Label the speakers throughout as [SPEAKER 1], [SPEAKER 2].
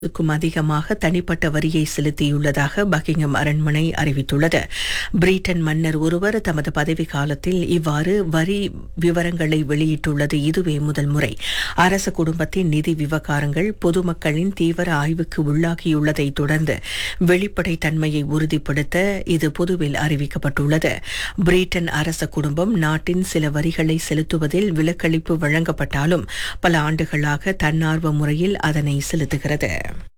[SPEAKER 1] க்கும் அதிகமாக தனிப்பட்ட வரியை செலுத்தியுள்ளதாக பக்கிங்ஹாம் அரண்மனை அறிவித்துள்ளது பிரிட்டன் மன்னர் ஒருவர் தமது பதவி காலத்தில் இவ்வாறு வரி விவரங்களை வெளியிட்டுள்ளது இதுவே முதல் முறை அரச குடும்பத்தின் நிதி விவகாரங்கள் பொதுமக்களின் தீவிர ஆய்வுக்கு உள்ளாகியுள்ளதை தொடர்ந்து வெளிப்படைத் தன்மையை உறுதிப்படுத்த இது பொதுவில் அறிவிக்கப்பட்டுள்ளது பிரிட்டன் அரச குடும்பம் நாட்டின் சில வரிகளை செலுத்துவதில் விலக்களிப்பு வழங்கப்பட்டாலும் பல ஆண்டுகளாக தன்னார்வ முறையில் அதனை செலுத்துகிறது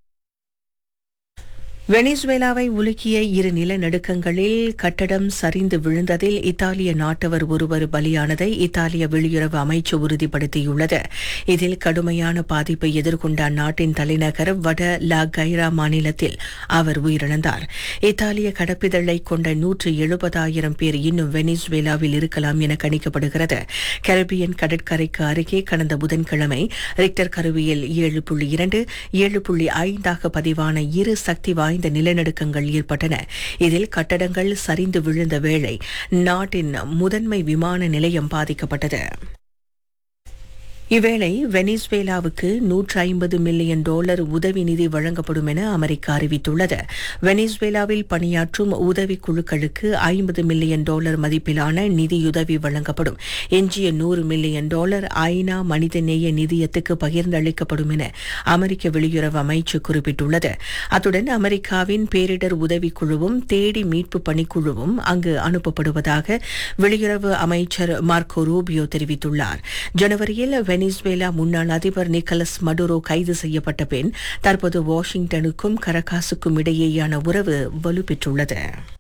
[SPEAKER 1] வெனிசுவேலாவை உலுக்கிய இரு நிலநடுக்கங்களில் கட்டடம் சரிந்து விழுந்ததில் இத்தாலிய நாட்டவர் ஒருவர் பலியானதை இத்தாலிய வெளியுறவு அமைச்சு உறுதிப்படுத்தியுள்ளது இதில் கடுமையான பாதிப்பை எதிர்கொண்ட அந்நாட்டின் தலைநகர் வட லா கைரா மாநிலத்தில் அவர் உயிரிழந்தார் இத்தாலிய கடப்பிதழை கொண்ட நூற்று எழுபதாயிரம் பேர் இன்னும் வெனிசுவேலாவில் இருக்கலாம் என கணிக்கப்படுகிறது கரிபியன் கடற்கரைக்கு அருகே கடந்த புதன்கிழமை ரிக்டர் கருவியில் ஏழு புள்ளி இரண்டு ஏழு புள்ளி ஐந்தாக பதிவான இரு சக்தி வாய்ந்த நிலநடுக்கங்கள் ஏற்பட்டன இதில் கட்டடங்கள் சரிந்து விழுந்த வேளை நாட்டின் முதன்மை விமான நிலையம் பாதிக்கப்பட்டது இவ்வேளை வெனிசுவேலாவுக்கு நூற்று ஐம்பது மில்லியன் டாலர் உதவி நிதி வழங்கப்படும் என அமெரிக்கா அறிவித்துள்ளது வெனிசுவேலாவில் பணியாற்றும் உதவி குழுக்களுக்கு ஐம்பது மில்லியன் டாலர் மதிப்பிலான நிதியுதவி வழங்கப்படும் எஞ்சிய நூறு மில்லியன் டாலர் ஐநா மனிதநேய நிதியத்துக்கு பகிர்ந்தளிக்கப்படும் என அமெரிக்க வெளியுறவு அமைச்சு குறிப்பிட்டுள்ளது அத்துடன் அமெரிக்காவின் பேரிடர் உதவிக் குழுவும் தேடி மீட்பு பணிக்குழுவும் அங்கு அனுப்பப்படுவதாக வெளியுறவு அமைச்சர் மார்க்கோ ரூபியோ தெரிவித்துள்ளார் ஜனவரியில் வெனிசுவேலா முன்னாள் அதிபர் நிக்கலஸ் மடுரோ கைது செய்யப்பட்ட பின் தற்போது வாஷிங்டனுக்கும் கரகாசுக்கும் இடையேயான உறவு வலுப்பெற்றுள்ளது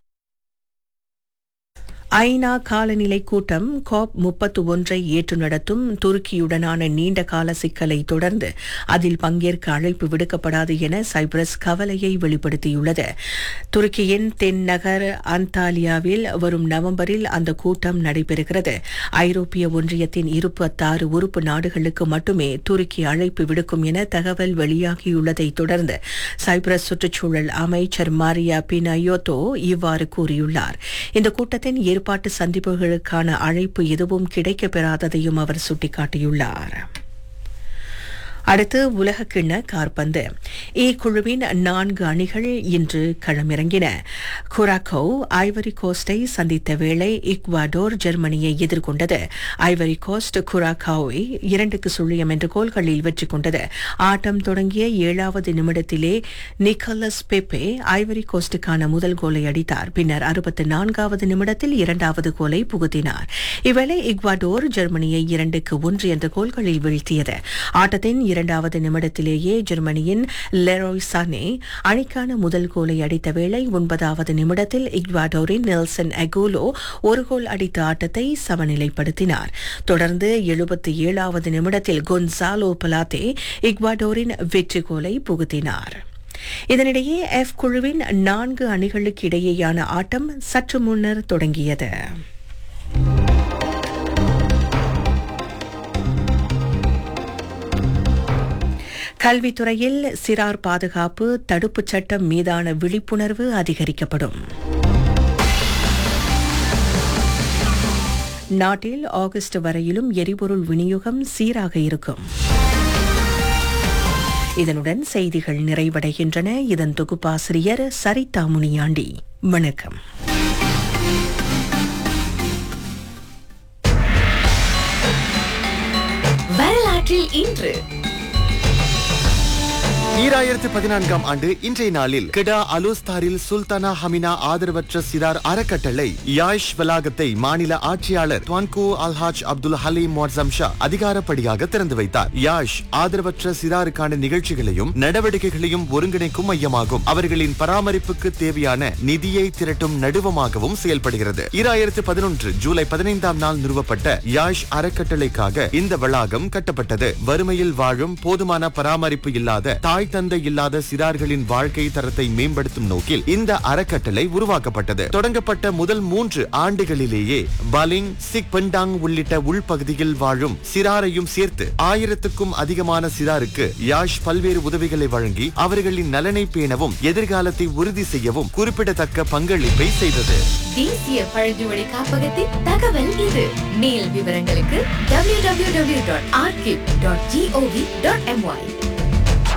[SPEAKER 1] ஐநா காலநிலை கூட்டம் காப் முப்பத்து ஒன்றை ஏற்று நடத்தும் துருக்கியுடனான நீண்ட கால சிக்கலை தொடர்ந்து அதில் பங்கேற்க அழைப்பு விடுக்கப்படாது என சைப்ரஸ் கவலையை வெளிப்படுத்தியுள்ளது துருக்கியின் தென்னகர் அந்தாலியாவில் வரும் நவம்பரில் அந்த கூட்டம் நடைபெறுகிறது ஐரோப்பிய ஒன்றியத்தின் இருபத்தாறு உறுப்பு நாடுகளுக்கு மட்டுமே துருக்கி அழைப்பு விடுக்கும் என தகவல் வெளியாகியுள்ளதை தொடர்ந்து சைப்ரஸ் சுற்றுச்சூழல் அமைச்சர் மாரியா பினயோட்டோ இவ்வாறு கூறியுள்ளார் இந்த கூட்டத்தின் ஏற்பாட்டு சந்திப்புகளுக்கான அழைப்பு எதுவும் கிடைக்கப்பெறாததையும் அவர் சுட்டிக்காட்டியுள்ளார் அடுத்து உலகக்கிண்ண கார்பந்து இ குழுவின் நான்கு அணிகள் இன்று களமிறங்கின குராக்கோ ஐவரி கோஸ்டை சந்தித்த வேளை இக்வாடோர் ஜெர்மனியை எதிர்கொண்டது ஐவரி கோஸ்ட் குராக்காவை இரண்டுக்கு சுழியம் என்ற கோல்களில் வெற்றி கொண்டது ஆட்டம் தொடங்கிய ஏழாவது நிமிடத்திலே நிக்கலஸ் பெப்பே ஐவரி கோஸ்டுக்கான முதல் கோலை அடித்தார் பின்னர் அறுபத்தி நான்காவது நிமிடத்தில் இரண்டாவது கோலை புகுத்தினார் இவ்வேளை இக்வாடோர் ஜெர்மனியை இரண்டுக்கு ஒன்று என்ற கோல்களில் வீழ்த்தியது ஆட்டத்தின் இரண்டாவது நிமிடத்திலேயே ஜெர்மனியின் லெரோய் சானே அணிக்கான முதல் கோலை அடித்த வேளை ஒன்பதாவது நிமிடத்தில் இக்வாடோரின் நெல்சன் அகோலோ ஒரு கோல் அடித்த ஆட்டத்தை சமநிலைப்படுத்தினார் தொடர்ந்து எழுபத்தி ஏழாவது நிமிடத்தில் கொன்சாலோ பலாத்தே இக்வாடோரின் வெற்றி கோலை புகுத்தினார் இதனிடையே எஃப் குழுவின் நான்கு அணிகளுக்கு இடையேயான ஆட்டம் சற்று முன்னர் தொடங்கியது கல்வித்துறையில் சிறார் பாதுகாப்பு தடுப்புச் சட்டம் மீதான விழிப்புணர்வு அதிகரிக்கப்படும் நாட்டில் ஆகஸ்ட் வரையிலும் எரிபொருள் விநியோகம் சீராக இருக்கும் இதனுடன் செய்திகள் நிறைவடைகின்றன இதன் தொகுப்பாசிரியர் சரிதா முனியாண்டி வணக்கம்
[SPEAKER 2] வரலாற்றில் இன்று
[SPEAKER 3] ஈராயிரத்து பதினான்காம் ஆண்டு இன்றைய நாளில் கெடா அலோஸ்தாரில் சுல்தானா ஹமினா ஆதரவற்ற சிறார் அறக்கட்டளை யாஷ் வளாகத்தை மாநில ஆட்சியாளர் துவான்கோ அல்ஹாஜ் அப்துல் ஹலீம் மொட்சம் ஷா அதிகாரப்படியாக திறந்து வைத்தார் யாஷ் ஆதரவற்ற சிறாருக்கான நிகழ்ச்சிகளையும் நடவடிக்கைகளையும் ஒருங்கிணைக்கும் மையமாகும் அவர்களின் பராமரிப்புக்கு தேவையான நிதியை திரட்டும் நடுவமாகவும் செயல்படுகிறது ஈராயிரத்து பதினொன்று ஜூலை பதினைந்தாம் நாள் நிறுவப்பட்ட யாஷ் அறக்கட்டளைக்காக இந்த வளாகம் கட்டப்பட்டது வறுமையில் வாழும் போதுமான பராமரிப்பு இல்லாத தாய் தந்தை இல்லாத சிறார்களின் வாழ்க்கை தரத்தை மேம்படுத்தும் நோக்கில் இந்த அறக்கட்டளை உருவாக்கப்பட்டது தொடங்கப்பட்ட முதல் மூன்று ஆண்டுகளிலேயே பலிங் சிக் பெண்டாங் உள்ளிட்ட உள்பகுதியில் வாழும் சிறாரையும் சேர்த்து ஆயிரத்துக்கும் அதிகமான சிறாருக்கு யாஷ் பல்வேறு உதவிகளை வழங்கி அவர்களின் நலனை பேணவும் எதிர்காலத்தை உறுதி செய்யவும் குறிப்பிடத்தக்க பங்களிப்பை செய்தது
[SPEAKER 2] தேசிய பழங்குடி காப்பகத்தின் தகவல் இது மேல் விவரங்களுக்கு www.archive.gov.my